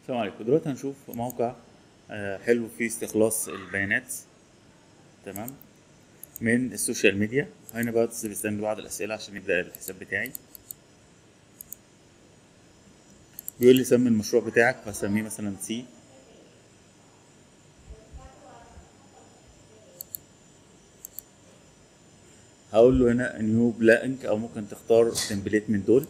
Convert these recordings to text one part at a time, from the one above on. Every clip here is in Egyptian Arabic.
السلام عليكم دلوقتي هنشوف موقع آه، حلو فيه استخلاص البيانات تمام من السوشيال ميديا هنا بقى بيستنى بعض الأسئلة عشان يبدأ الحساب بتاعي بيقول لي سمي المشروع بتاعك فسميه مثلا سي هقول له هنا نيو بلانك او ممكن تختار تمبليت من دول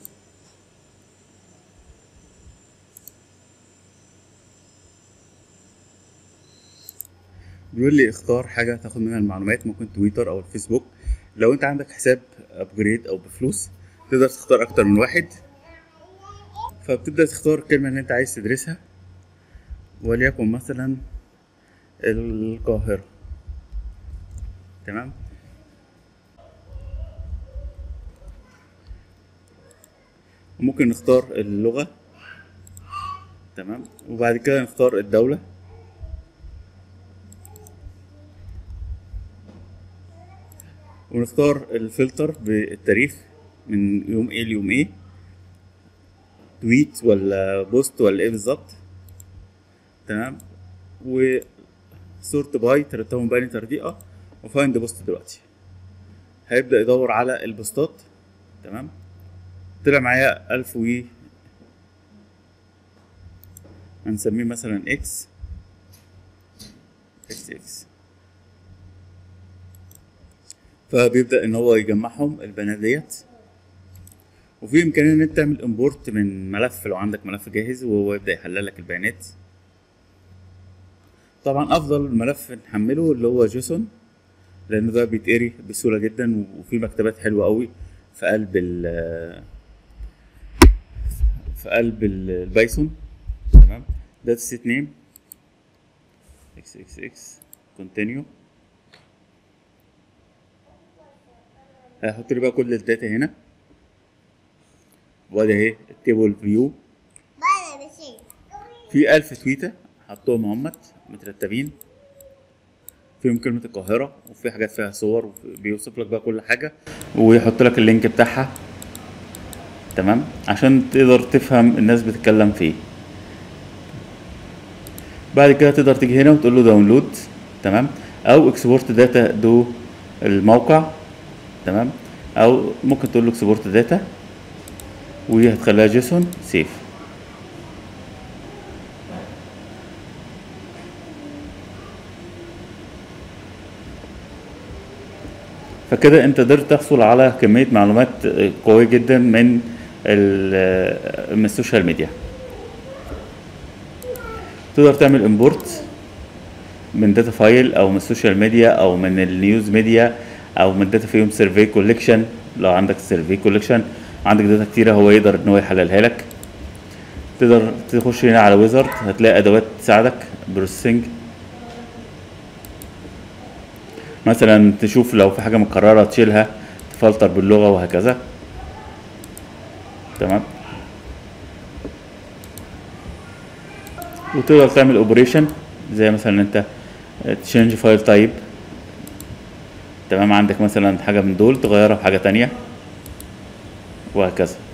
بيقول لي اختار حاجة تاخد منها المعلومات ممكن تويتر او الفيسبوك لو انت عندك حساب ابجريد او بفلوس تقدر تختار اكتر من واحد فبتبدأ تختار الكلمة اللي انت عايز تدرسها وليكن مثلا القاهرة تمام ممكن نختار اللغة تمام وبعد كده نختار الدولة ونختار الفلتر بالتاريخ من يوم ايه ليوم ايه تويت ولا بوست ولا ايه بالظبط تمام وسورت باي ترتبهم بين ترديئة وفايند بوست دلوقتي هيبدأ يدور على البوستات تمام طلع معايا ألف وي هنسميه مثلا اكس اكس اكس فبيبدأ ان هو يجمعهم البيانات ديت وفي امكانيه ان انت تعمل امبورت من ملف لو عندك ملف جاهز وهو يبدا يحلل لك البيانات طبعا افضل ملف نحمله اللي هو جيسون لانه ده بيتقري بسهوله جدا وفي مكتبات حلوه قوي في قلب ال في قلب البايثون تمام داتا سيت نيم اكس اكس اكس كونتينيو هيحط لي بقى كل الداتا هنا وادي اهي التيبل فيو في ألف تويتة حطوهم اهمت مترتبين فيهم كلمة القاهرة وفي حاجات فيها صور بيوصف لك بقى كل حاجة ويحط لك اللينك بتاعها تمام عشان تقدر تفهم الناس بتتكلم في ايه بعد كده تقدر تيجي هنا وتقول له داونلود تمام او اكسبورت داتا دو الموقع تمام او ممكن تقول له اكسبورت داتا وهتخليها جيسون سيف فكده انت قدرت تحصل على كمية معلومات قوية جدا من من السوشيال ميديا تقدر تعمل امبورت من داتا فايل او من السوشيال ميديا او من النيوز ميديا او من داتا فيهم سيرفي كوليكشن لو عندك سيرفي كوليكشن عندك داتا كتيره هو يقدر ان هو يحللها لك تقدر تخش هنا على ويزارد هتلاقي ادوات تساعدك بروسيسنج مثلا تشوف لو في حاجه متكرره تشيلها تفلتر باللغه وهكذا تمام وتقدر تعمل اوبريشن زي مثلا انت تشينج فايل تايب تمام عندك مثلا حاجه من دول تغيرها في حاجه تانية وهكذا